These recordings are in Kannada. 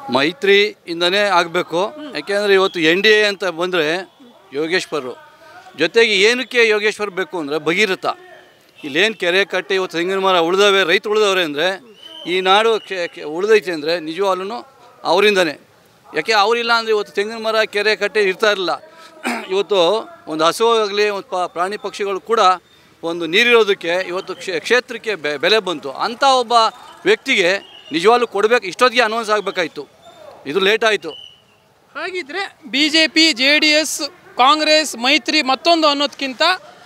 ಮೈತ್ರಿಯಿಂದನೇ ಆಗಬೇಕು ಯಾಕೆಂದರೆ ಇವತ್ತು ಎನ್ ಡಿ ಎ ಅಂತ ಬಂದರೆ ಯೋಗೇಶ್ವರರು ಜೊತೆಗೆ ಏನಕ್ಕೆ ಯೋಗೇಶ್ವರ್ ಬೇಕು ಅಂದರೆ ಭಗೀರಥ ಇಲ್ಲೇನು ಕೆರೆ ಕಟ್ಟೆ ಇವತ್ತು ತೆಂಗಿನ ಮರ ಉಳಿದವೆ ರೈತರು ಉಳಿದವ್ರೆ ಅಂದರೆ ಈ ನಾಡು ಕೆ- ಕೆ- ಉಳಿದೈತೆ ಅಂದರೆ ನಿಜವಾಗ್ಲೂ ಅವರಿಂದನೇ ಯಾಕೆ ಅವರಿಲ್ಲ ಅಂದರೆ ಇವತ್ತು ತೆಂಗಿನ ಮರ ಕೆರೆ ಕಟ್ಟೆ ಇರ್ತಾ ಇರಲಿಲ್ಲ ಇವತ್ತು ಒಂದು ಹಸು ಆಗಲಿ ಒಂದು ಪ ಪ್ರಾಣಿ ಪಕ್ಷಿಗಳು ಕೂಡ ಒಂದು ನೀರಿರೋದಕ್ಕೆ ಇವತ್ತು ಕ್ಷೇ ಕ್ಷೇತ್ರಕ್ಕೆ ಬೆ ಬೆಲೆ ಬಂತು ಅಂಥ ಒಬ್ಬ ವ್ಯಕ್ತಿಗೆ ನಿಜವಾಗ್ಲೂ ಕೊಡಬೇಕು ಇಷ್ಟೊತ್ತಿಗೆ ಅನೌನ್ಸ್ ಆಗಬೇಕಾಯ್ತು ಇದು ಲೇಟ್ ಆಯಿತು ಹಾಗಿದ್ರೆ B J P J D S Congress ಮೈತ್ರಿ ಮತ್ತೊಂದು ಅನ್ನೋದಕ್ಕಿಂತ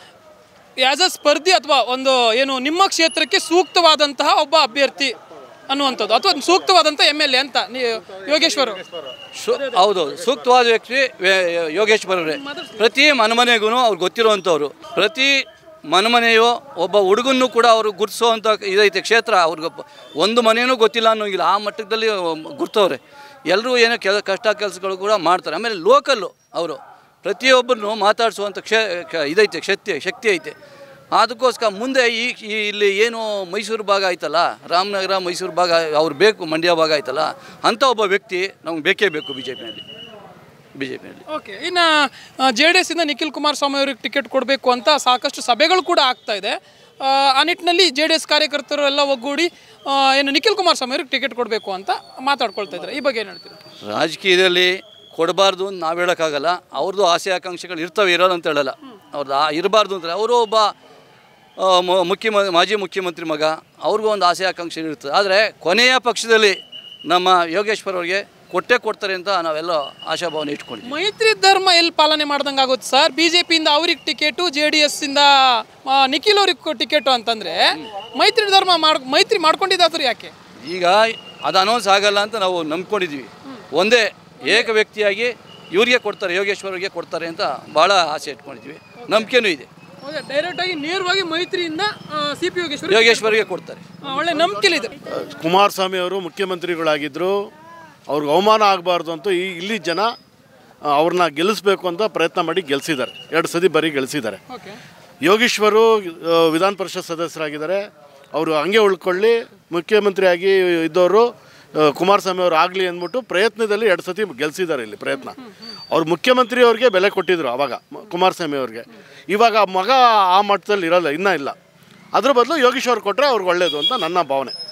ಆ್ಯಸ್ ಅ ಸ್ಪರ್ಧಿ ಅಥವಾ ಒಂದು ಏನು ನಿಮ್ಮ ಕ್ಷೇತ್ರಕ್ಕೆ ಸೂಕ್ತವಾದಂತಹ ಒಬ್ಬ ಅಭ್ಯರ್ಥಿ ಅನ್ನುವಂಥದ್ದು ಅಥವಾ ಸೂಕ್ತವಾದಂಥ ಎಮ್ ಎಲ್ ಎ ಅಂತ ನೀ ಯೋಗೇಶ್ವರ್ ಸು ಹೌದು ಸೂಕ್ತವಾದ ವ್ಯಕ್ತಿ ವೇ- ಯೋಗೇಶ್ವರರೇ ಪ್ರತಿ ಮನೆಮನೆಗೂ ಅವ್ರು ಗೊತ್ತಿರುವಂಥವ್ರು ಪ್ರತಿ ಮನೆಮನೆಯೋ ಒಬ್ಬ ಹುಡುಗನ್ನು ಕೂಡ ಅವರು ಗುರ್ತಿಸೋವಂಥ ಇದೈತೆ ಕ್ಷೇತ್ರ ಅವ್ರಿಗೆ ಪ- ಒಂದು ಮನೆಯೂ ಗೊತ್ತಿಲ್ಲ ಅನ್ನೋಂಗಿಲ್ಲ ಆ ಮಟ್ಟದಲ್ಲಿ ಗುರ್ತವ್ರೆ ಎಲ್ಲರೂ ಏನೋ ಕೆಲ ಕಷ್ಟ ಕೆಲಸಗಳು ಕೂಡ ಮಾಡ್ತಾರೆ ಆಮೇಲೆ ಲೋಕಲ್ಲು ಅವರು ಪ್ರತಿಯೊಬ್ಬರನ್ನು ಮಾತಾಡಿಸುವಂಥ ಕ್ಷೇ ಕ- ಇದೈತೆ ಶಕ್ತಿ ಶಕ್ತಿ ಐತೆ ಅದಕ್ಕೋಸ್ಕರ ಮುಂದೆ ಈ ಈ ಇಲ್ಲಿ ಏನು ಮೈಸೂರು ಭಾಗ ಆಯ್ತಲ್ಲ ರಾಮನಗರ ಮೈಸೂರು ಭಾಗ ಅವ್ರು ಬೇಕು ಮಂಡ್ಯ ಭಾಗ ಆಯ್ತಲ್ಲ ಅಂಥ ಒಬ್ಬ ವ್ಯಕ್ತಿ ನಮ್ಗೆ ಬೇಕೇ ಬೇಕು ಬಿ ಜೆ ಪಿನಲ್ಲಿ ಬಿ ಜೆ ಪಿನಲ್ಲಿ ಓಕೆ ಇನ್ನು ಜೆ ಡಿ ಎಸ್ಸಿಂದ ನಿಖಿಲ್ ಕುಮಾರಸ್ವಾಮಿ ಅವರಿಗೆ ಟಿಕೆಟ್ ಕೊಡಬೇಕು ಅಂತ ಸಾಕಷ್ಟು ಸಭೆಗಳು ಕೂಡ ಆಗ್ತಾ ಇದೆ ಆ, ಆ ನಿಟ್ಟಿನಲ್ಲಿ ಜೆ ಡಿ ಎಸ್ ಕಾರ್ಯಕರ್ತರು ಎಲ್ಲ ಒಗ್ಗೂಡಿ ಆ, ಏನು ನಿಖಿಲ್ ಕುಮಾರಸ್ವಾಮಿ ಅವ್ರಿಗೆ ಟಿಕೆಟ್ ಕೊಡಬೇಕು ಅಂತ ಮಾತಾಡ್ಕೊಳ್ತಾ ಇದ್ದಾರೆ ಈ ಬಗ್ಗೆ ಏನು ಹೇಳ್ತೀರಾ ರಾಜಕೀಯದಲ್ಲಿ ಕೊಡಬಾರ್ದು ಅಂತ ನಾವು ಹೇಳೋಕ್ಕಾಗಲ್ಲ ಅವ್ರದ್ದು ಆಸೆ ಆಕಾಂಕ್ಷೆಗಳು ಇರ್ತವೆ ಇರೋಲ್ಲ ಅಂತ ಹೇಳಲ್ಲ ಅವ್ರದ್ದು ಆ ಇರಬಾರ್ದು ಅಂದರೆ ಅವರು ಒಬ್ಬ ಆ, ಮ- ಮುಖ್ಯಮ ಮಾಜಿ ಮುಖ್ಯಮಂತ್ರಿ ಮಗ ಅವ್ರಿಗೂ ಒಂದು ಆಸೆ ಆಕಾಂಕ್ಷೆ ಇರ್ತದೆ ಆದರೆ ಕೊನೆಯ ಪಕ್ಷದಲ್ಲಿ ನಮ್ಮ ಯೋಗೇಶ್ವರ್ ಅವ್ರಿಗೆ ಕೊಟ್ಟೇ ಕೊಡ್ತಾರೆ ಅಂತ ನಾವೆಲ್ಲ ಆಶಾಭಾವನೆ ಇಟ್ಕೊಂಡಿದ್ದೀವಿ ಮೈತ್ರಿ ಧರ್ಮ ಎಲ್ಲಿ ಪಾಲನೆ ಮಾಡ್ದಂಗೆ ಆಗುತ್ತೆ ಸರ್ ಬಿ ಜೆ ಪಿಯಿಂದ ಅವ್ರಿಗೆ ಟಿಕೆಟು ಜೆ ಡಿ ಎಸ್ ಇಂದ ಆ, ನಿಖಿಲ್ ಅವ್ರಿಗೆ ಟಿಕೆಟು ಅಂತಂದ್ರೆ ಮೈತ್ರಿ ಧರ್ಮ ಮಾಡ್ ಮೈತ್ರಿ ಮಾಡ್ಕೊಂಡಿದ್ದಾದ್ರು ಯಾಕೆ ಈಗ ಅದು ಅನೌನ್ಸ್ ಆಗಲ್ಲ ಅಂತ ನಾವು ನಂಬ್ಕೊಂಡಿದ್ದೀವಿ ಒಂದೇ ಏಕ ವ್ಯಕ್ತಿಯಾಗಿ ಇವ್ರಿಗೆ ಕೊಡ್ತಾರೆ ಯೋಗೇಶ್ವರ್ಗೆ ಕೊಡ್ತಾರೆ ಅಂತ ಭಾಳ ಆಸೆ ಇಟ್ಕೊಂಡಿದ್ದೀವಿ ನಂಬಿಕೆನೂ ಇದೆ ಡೈರೆಕ್ಟ್ ಆಗಿ ನೇರವಾಗಿ ಮೈತ್ರಿಯಿಂದ ಸಿ ಪಿ ಯೋಗೇಶ್ವರ್ ಯೋಗೇಶ್ವರ್ಗೆ ಕೊಡ್ತಾರೆ ಒಳ್ಳೆ ನಂಬಿಕೆಲಿದೆ ಕುಮಾರಸ್ವಾಮಿ ಅವರು ಮುಖ್ಯಮಂತ್ರಿಗಳಾಗಿದ್ದರು ಅವ್ರಿಗೆ ಅವಮಾನ ಆಗಬಾರ್ದು ಅಂತ ಈ ಇಲ್ಲಿ ಜನ ಆ, ಅವ್ರನ್ನ ಗೆಲ್ಲಿಸ್ಬೇಕು ಅಂತ ಪ್ರಯತ್ನ ಮಾಡಿ ಗೆಲ್ಲಿಸಿದ್ದಾರೆ ಎರಡು ಸತಿ ಬರೀ ಗೆಲ್ಲಿಸಿದ್ದಾರೆ ಓಕೆ ಯೋಗೀಶ್ವರು ಆ, ವಿಧಾನ ಪರಿಷತ್ ಸದಸ್ಯರಾಗಿದ್ದಾರೆ ಅವರು ಹಂಗೆ ಉಳ್ಕೊಳ್ಳಿ ಮುಖ್ಯಮಂತ್ರಿಯಾಗಿ ಇದ್ದವರು ಆ, ಕುಮಾರಸ್ವಾಮಿ ಅವರು ಆಗಲಿ ಅಂದ್ಬಿಟ್ಟು ಪ್ರಯತ್ನದಲ್ಲಿ ಎರಡು ಸತಿ ಗೆಲ್ಲಿಸಿದ್ದಾರೆ ಇಲ್ಲಿ ಪ್ರಯತ್ನ ಅವ್ರು ಮುಖ್ಯಮಂತ್ರಿ ಅವ್ರಿಗೆ ಬೆಲೆ ಕೊಟ್ಟಿದ್ರು ಅವಾಗ ಮ- ಕುಮಾರಸ್ವಾಮಿ ಅವ್ರಿಗೆ ಇವಾಗ ಮಗ ಆ ಮಟ್ಟದಲ್ಲಿ ಇರಲ್ಲ ಇನ್ನೂ ಇಲ್ಲ ಅದ್ರ ಬದಲು ಯೋಗೀಶ್ವರ್ ಕೊಟ್ಟರೆ ಅವ್ರಿಗೆ ಒಳ್ಳೆಯದು ಅಂತ ನನ್ನ ಭಾವನೆ